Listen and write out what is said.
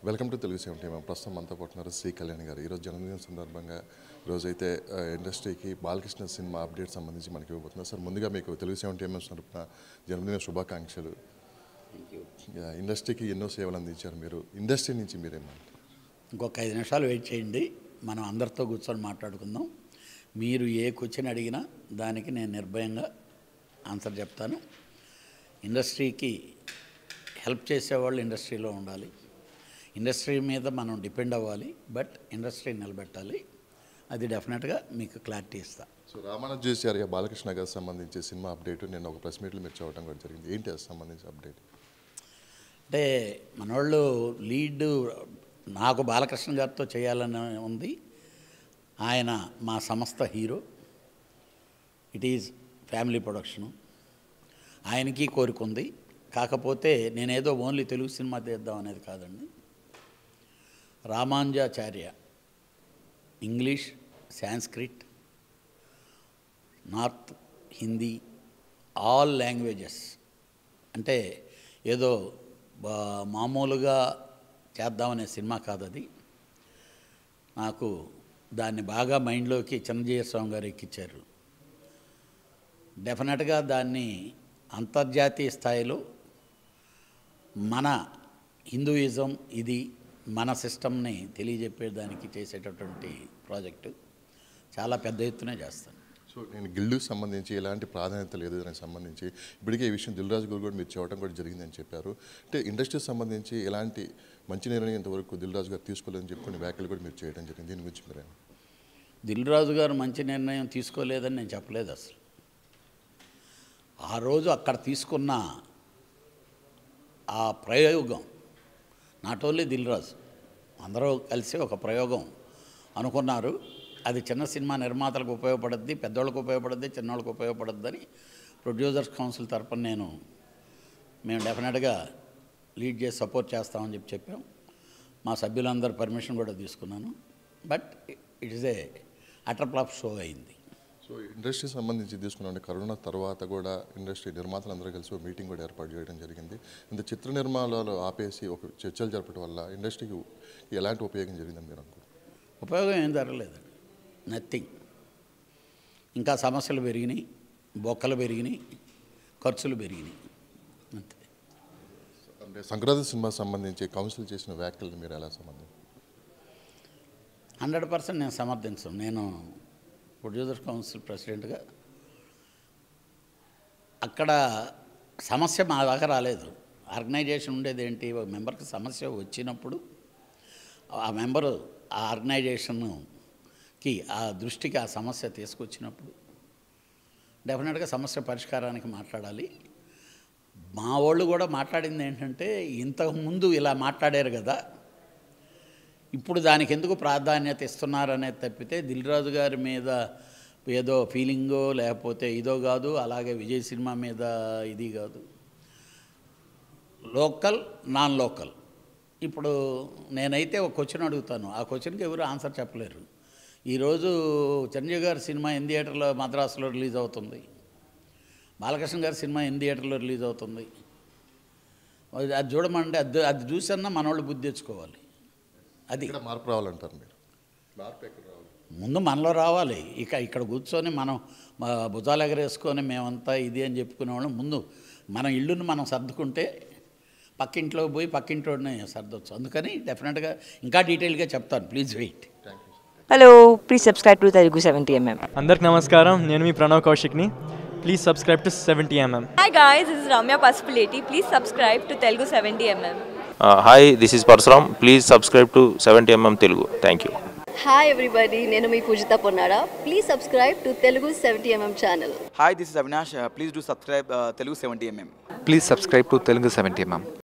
Welcome to Telugu seventy మేము ప్రస్తుతం మనతో పాటున్నారు శ్రీ కళ్యాణ్ గారు ఈరోజు జన్మదినం సందర్భంగా ఈరోజు అయితే ఆ, ఇండస్ట్రీకి బాలకృష్ణ సినిమా అప్డేట్ సంబంధించి మనకి ఇవ్వబోతున్నారు సార్ ముందుగా మీకు తెలుగు సెవెంటీ ఎంఎస్ తరపున జన్మదిన శుభాకాంక్షలు యా, ఇండస్ట్రీకి ఎన్నో సేవలు అందించారు మీరు ఇండస్ట్రీ నుంచి మీరేమంటారు ఇంకొక ఐదు నిమిషాలు వెయిట్ చేయండి మనం అందరితో కూర్చొని మాట్లాడుకుందాం మీరు ఏ క్వశ్చన్ అడిగినా దానికి నేను నిర్భయంగా ఆన్సర్ చెప్తాను ఇండస్ట్రీకి హెల్ప్ చేసేవాళ్ళు ఇండస్ట్రీలో ఉండాలి ఇండస్ట్రీ మీద మనం డిపెండ్ అవ్వాలి బట్ ఇండస్ట్రీ నిలబెట్టాలి అది డెఫినెట్గా మీకు క్లారిటీ ఇస్తా సో రామానుజాచార్య బాలకృష్ణ గారికి సంబంధించి సినిమా అప్డేట్ నేను ఒక ప్రెస్ మీట్లో మీరు చూడటం కూడా జరిగింది ఏంటి అది సంబంధించి అప్డేట్ అంటే మనోళ్ళు లీడ్ నాకు బాలకృష్ణ గారితో చేయాలని ఉంది ఆయన మా సంస్థ hero it is family production ఆయనకి కోరిక ఉంది కాకపోతే నేనేదో ఓన్లీ తెలుగు సినిమా తీద్దాం అనేది కాదండి Ramanujacharya English Sanskrit north Hindi all languages అంటే ఏదో బా- మామూలుగా చేద్దామనే సినిమా కాదు అది నాకు దాన్ని బాగా మైండ్లోకి చిన్నజీయ స్వామి గారు ఎక్కించారు డెఫినెట్గా దాన్ని అంతర్జాతీయ స్థాయిలో మన హిందూయిజం ఇది మన సిస్టమ్ని తెలియజెప్పేదానికి చేసేటటువంటి ప్రాజెక్టు చాలా పెద్ద ఎత్తునే చేస్తాను సో నేను గిల్డుకి సంబంధించి ఎలాంటి ప్రాధాన్యత లేదు దానికి సంబంధించి ఇప్పటికే ఈ విషయం దిల్రాజు గారు కూడా మీరు చూడటం కూడా జరిగిందని చెప్పారు అంటే ఇండస్ట్రీకి సంబంధించి ఎలాంటి మంచి నిర్ణయం ఇంతవరకు దిల్రాజు గారు తీసుకోలేదని చెప్పి కొన్ని వ్యాఖ్యలు కూడా మీరు చేయడం జరిగింది దీని గురించి మీరు దిల్ రాజు గారు మంచి నిర్ణయం తీసుకోలేదని నేను చెప్పలేదు అసలు ఆ రోజు అక్కడ తీసుకున్న ఆ ప్రయోగం నాట్ ఓన్లీ దిల్ రాజు అందరూ కలిసి ఒక ప్రయోగం అనుకున్నారు అది చిన్న సినిమా నిర్మాతలకు ఉపయోగపడుద్ది పెద్దోళ్ళకు ఉపయోగపడుద్ది చిన్నోళ్ళకు ఉపయోగపడుద్ది అని ప్రొడ్యూసర్స్ కౌన్సిల్ తరపున నేను మేము డెఫినెట్గా లీడ్ చేసి సపోర్ట్ చేస్తామని చెప్పి చెప్పాం మా సభ్యులందరూ పర్మిషన్ కూడా తీసుకున్నాను but it is a utter flop show అయింది సో ఇండస్ట్రీ సంబంధించి తీసుకున్నాం కరోనా తర్వాత కూడా ఇండస్ట్రీ నిర్మాతలు అందరూ కలిసి ఒక మీటింగ్ కూడా ఏర్పాటు చేయడం జరిగింది ఇంత చిత్ర నిర్మాణాలు ఆపేసి ఒక చర్చలు జరపడం వల్ల ఇండస్ట్రీకి ఎలాంటి ఉపయోగం జరిగిందని మీరు అనుకుంటున్నారు ఉపయోగం ఏం జరగలేదండి నథింగ్ ఇంకా సమస్యలు పెరిగినాయి బొక్కలు పెరిగినాయి ఖర్చులు పెరిగినాయి అంతే అంటే సంక్రాంతి సినిమా సంబంధించి కౌన్సిల్ చేసిన వ్యాఖ్యలు మీరు ఎలా సంబంధం హండ్రెడ్ పర్సెంట్ నేను సమర్థించను నేను ప్రొడ్యూసర్ కౌన్సిల్ ప్రెసిడెంట్గా అక్కడ సమస్య మా దాకా రాలేదు ఆర్గనైజేషన్ ఉండేది ఏంటి ఒక మెంబర్కి సమస్య వచ్చినప్పుడు ఆ మెంబరు ఆ ఆర్గనైజేషన్కి ఆ దృష్టికి ఆ సమస్య తీసుకొచ్చినప్పుడు డెఫినెట్గా సమస్య పరిష్కారానికి మాట్లాడాలి మా వాళ్ళు కూడా మాట్లాడింది ఏంటంటే ఇంతకుముందు ఇలా మాట్లాడారు కదా ఇప్పుడు దానికి ఎందుకు ప్రాధాన్యత ఇస్తున్నారనేది తప్పితే దిల్రాజు గారి మీద ఏదో ఫీలింగో లేకపోతే ఇదో కాదు అలాగే విజయ్ సినిమా మీద ఇది కాదు లోకల్ నాన్ లోకల్ ఇప్పుడు నేనైతే ఒక క్వశ్చన్ అడుగుతాను ఆ క్వశ్చన్కి ఎవరు ఆన్సర్ చెప్పలేరు ఈరోజు చిరంజీవి గారి సినిమా ఎన్ని థియేటర్లో మద్రాసులో రిలీజ్ అవుతుంది బాలకృష్ణ గారి సినిమా ఎన్ని థియేటర్లో రిలీజ్ అవుతుంది అది అది చూడమంటే అది అది చూసన్నా మనోళ్ళు బుద్ధి తెచ్చుకోవాలి అది ఇక్కడ మార్పు రావాలంటారు మీరు మార్పు ఎక్కడ రావాలి ముందు మనలో రావాలి ఇక ఇక్కడ కూర్చొని మనం మా భుజాలు ఎగరేసుకొని మేమంతా ఇది అని చెప్పుకునేవాళ్ళం ముందు మన ఇల్లుని మనం సర్దుకుంటే పక్కింట్లో పోయి పక్కింట్లోనే సర్దొచ్చు అందుకని డెఫినెట్గా ఇంకా డీటెయిల్గా చెప్తాను please wait thank you hello please subscribe to Telugu seventy MM అందరికి నమస్కారం నేను మీ ప్రణవ్ కౌశిక్ని please subscribe to seventy MM Hi guys, this is Ramya Pasupuleti. Please subscribe to Telugu 70mm. Hi this is Parashuram please subscribe to seventy MM Telugu thank you hi everybody నేను మీ Poojitha Ponnada please subscribe to Telugu seventy MM channel Hi, this is Avinash. Uh, please do subscribe uh, Telugu 70mm. Please subscribe to Telugu 70 mm.